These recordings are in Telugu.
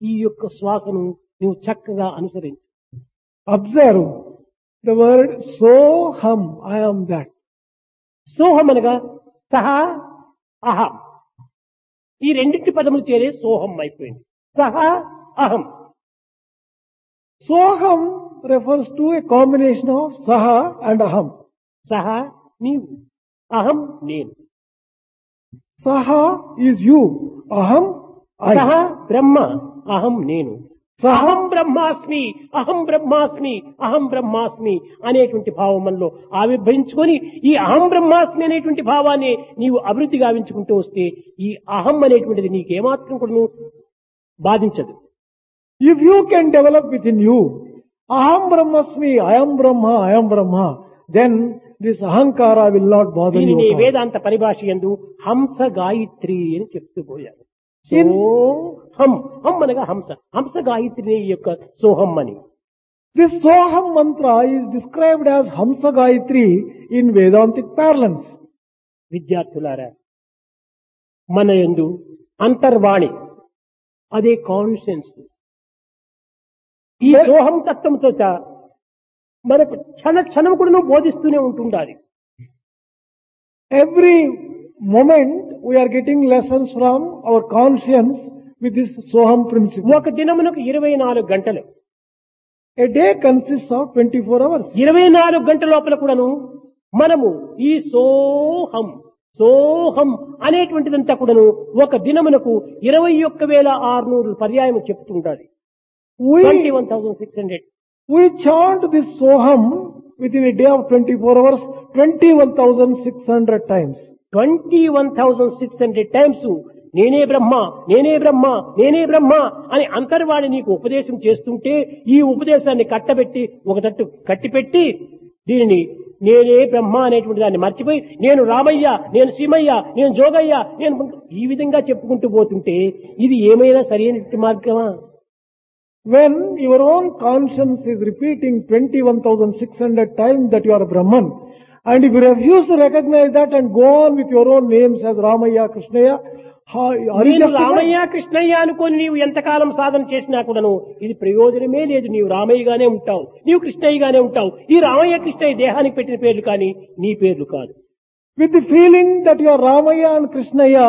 ఈ యొక్క శ్వాసను నువ్వు చక్కగా అనుసరించు Observe the word soham, I am that. సోహం అనగా సహా అహం ఈ రెండింటి పదములు చేరే సోహం అయిపోయింది సహా అహం Soham refers to a combination of saha and aham. సహా నీవు అహం నేను Saha is you, aham I. సహా బ్రహ్మ అహం నేను Saha అహం బ్రహ్మాస్మి అహం బ్రహ్మాస్మి అహం బ్రహ్మాస్మి అనేటువంటి భావం మనలో ఆవిర్భవించుకొని ఈ అహం బ్రహ్మాస్మి అనేటువంటి భావాన్ని నీవు అభివృద్ధి గావించుకుంటూ వస్తే ఈ అహం అనేటువంటిది నీకేమాత్రం కూడా బాధించదు If you can develop within you, aham brahmasmi, I am Brahma, I am Brahma, then this ahankara will not bother you. దీనిని at all. వేదాంత పరిభాష ఎందు హంస గాయత్రి అని చెప్తూ పోయారు In- సోహం హం అనగా హంస హంస గాయత్రి యొక్క సోహం అని This Soham mantra is described as Hamsa Gayatri in Vedantic parlance. విద్యార్థులారా మన యందు అంతర్వాణి అదే కాన్షియన్స్ ఈ సోహం తత్వంతో చ- మనకు క్షణ క్షణం కూడా బోధిస్తూనే ఉంటుండాలి Every moment we are getting lessons from our conscience with this Soham principle. ఒక దినమునకు ఇరవై నాలుగు గంటలు A day consists of 24 hours. ఇరవై నాలుగు గంటల లోపల కూడాను మనము ఈ సోహం సోహం అనేటువంటిదంతా కూడాను ఒక దినమునకు ఇరవై ఒక్క వేల ఆరునూరు పర్యాయం చెప్తుండాలి twenty We, one thousand six hundred we chant this Soham within a day of 24 hours 21,600 times. Twenty one thousand six hundred times నేనే బ్రహ్మ నేనే బ్రహ్మ నేనే బ్రహ్మ అని అంతర్వాణి నీకు ఉపదేశం చేస్తుంటే ఈ ఉపదేశాన్ని కట్టబెట్టి ఒక తట్టు కట్టిపెట్టి దీనిని నేనే బ్రహ్మ అనేటువంటి దాన్ని మర్చిపోయి నేను రామయ్య నేను సీమయ్య నేను జోగయ్య నేను ఈ విధంగా చెప్పుకుంటూ పోతుంటే ఇది ఏమైనా సరైనటువంటి మార్గమా When your own conscience is repeating 21,600 times that you are Brahman, and if you refuse to recognize that and go on with your own names as Ramaya, Krishnaya, how, are you నేను justified? రామయ్య కృష్ణయ్య అనుకొని నీవు ఎంతకాలం సాధన చేసినా కూడాను ఇది ప్రయోజనమే లేదు నీవు రామయ్యగానే ఉంటావు నీవు కృష్ణయ్యగానే ఉంటావు ఈ రామయ్య కృష్ణయ్య దేహానికి పెట్టిన పేర్లు కానీ నీ పేర్లు కాదు With the feeling that you are Ramaya and Krishnaya,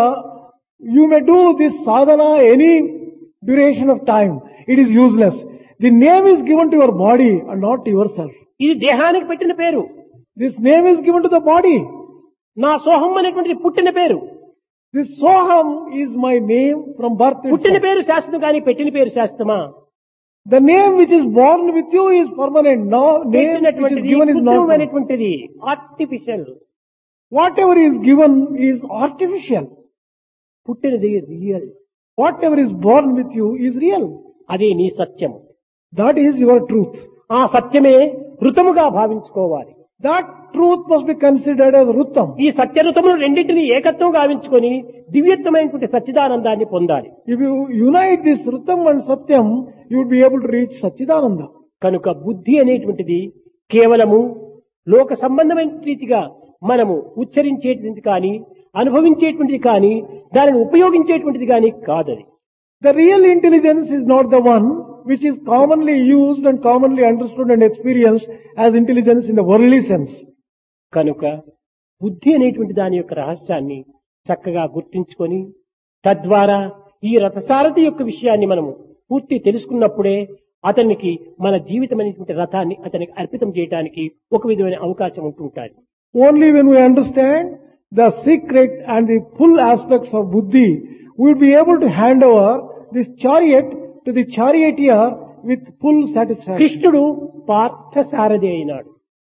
you may do this sadhana any duration of time. It is useless. The name is given to your body and not to yourself. ఇది దేహానికి పెట్టిన పేరు This name is given to the body. నా సోహం అనేటువంటిది పుట్టిన పేరు This Soham is my name from birth పుట్టిన itself. పేరు శాశ్వతం కానీ పెట్టిన పేరు శాశ్వతమా The name which is born with you is permanent. No name which is పెట్టినటువంటిది given is not. permanent. కృత్రిమమైనటువంటిది artificial Whatever is given is artificial. పుట్టినది real Whatever is born with you is real. అదే నీ సత్యం That is your truth. ఆ సత్యమే ఋతముగా భావించుకోవాలి That truth must be considered as Rutam. ఈ సత్యరుతములు రెండింటిని ఏకత్వం గావించుకొని దివ్యత్వమైనటువంటి సచ్చిదానందాన్ని పొందాలి If you unite this Rutam and Satyam, you would be able to reach Sachidananda. కనుక బుద్ధి అనేటువంటిది కేవలము లోక సంబంధమైన రీతిగా మనము ఉచ్చరించేటువంటిది కానీ అనుభవించేటువంటిది కానీ దానిని ఉపయోగించేటువంటిది కానీ కాదది The real intelligence is not the one which is commonly used and commonly understood and experienced as intelligence in the worldly sense. కనుక బుద్ధి అనేటువంటి దాని యొక్క రహస్యాన్ని చక్కగా గుర్తించుకొని తద్వారా ఈ రథసారథి యొక్క విషయాన్ని మనము పూర్తి తెలుసుకున్నప్పుడే అతనికి మన జీవితం అనేటువంటి రథాన్ని అతనికి అర్పితం చేయడానికి ఒక విధమైన అవకాశం ఉంటుంటారు Only when we understand the secret and the full aspects of buddhi, we will be able to hand over this chariot to the charioteer with full satisfaction. కృష్ణుడు పార్థసారథి అయినాడు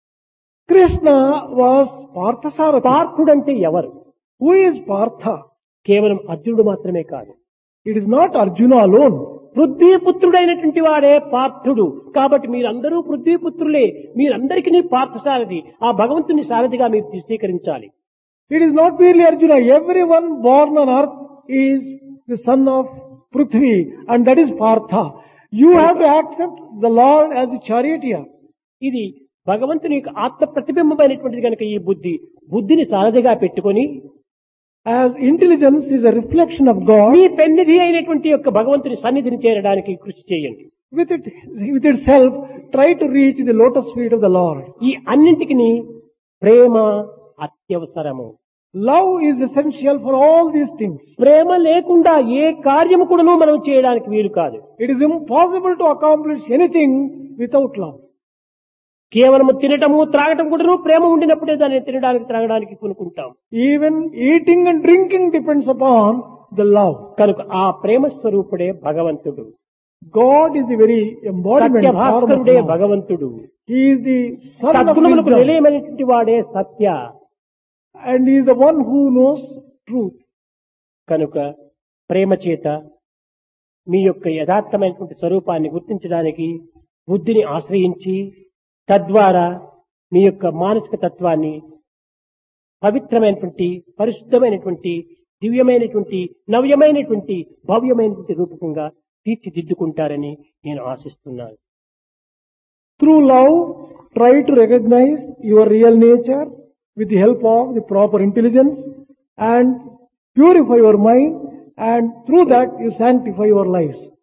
Krishna was Parthasarathi. పార్థుడంటే ఎవరు Who is Partha? కేవలం అర్జునుడు మాత్రమే కాదు It is not Arjuna alone. పృథ్వీపుత్రుడైనటువంటి వాడే పార్థుడు కాబట్టి మీరందరూ పృథ్వీపుత్రులే మీరందరికీ పార్థసారథి ఆ భగవంతుని సారథిగా మీరు స్వీకరించాలి It is not merely Arjuna. Everyone born on earth is the son of Prithvi and that is Partha. You have to accept the Lord as the charioteer. ఇది భగవంతుని యొక్క ఆత్మ ప్రతిబింబమైనటువంటిది కనుక ఈ బుద్ధి బుద్ధిని సారథిగా పెట్టుకొని As intelligence is a reflection of God, మీ పెన్నిధి అయినటువంటి యొక్క భగవంతుని సన్నిధిని చేరడానికి కృషి చేయండి with it, with itself, try to reach the lotus feet of the Lord. ఈ అన్నింటికి ప్రేమ అత్యవసరము Love is essential for all these things. ప్రేమ లేకుండా ఏ కార్యము కూడాను మనం చేయడానికి వీలు కాదు It is impossible to accomplish anything without love. కేవలము తినటము త్రాగటం కూడాను ప్రేమ ఉండినప్పుడే దాన్ని తినడానికి త్రాగడానికి కొనుక్కుంటాం Even eating and drinking depends upon the love. కనుక ఆ ప్రేమ స్వరూపుడే భగవంతుడు God is the very embodiment Satya form of భాస్కరుడే love. భగవంతుడు He is the son of సద్గుణములకు wisdom నిలయమైనటువంటి వాడే సత్య and he is the one who knows truth. కనుక ప్రేమ చేత మీ యొక్క యథార్థమైనటువంటి స్వరూపాన్ని గుర్తించడానికి బుద్ధిని ఆశ్రయించి తద్వారా మీ యొక్క మానసిక తత్వాన్ని పవిత్రమైనటువంటి పరిశుద్ధమైనటువంటి దివ్యమైనటువంటి నవ్యమైనటువంటి భవ్యమైనటువంటి రూపకంగా తీర్చిదిద్దుకుంటారని నేను ఆశిస్తున్నాను Through love, try to recognize your real nature with the help of the proper intelligence and purify your mind and through that you sanctify your lives.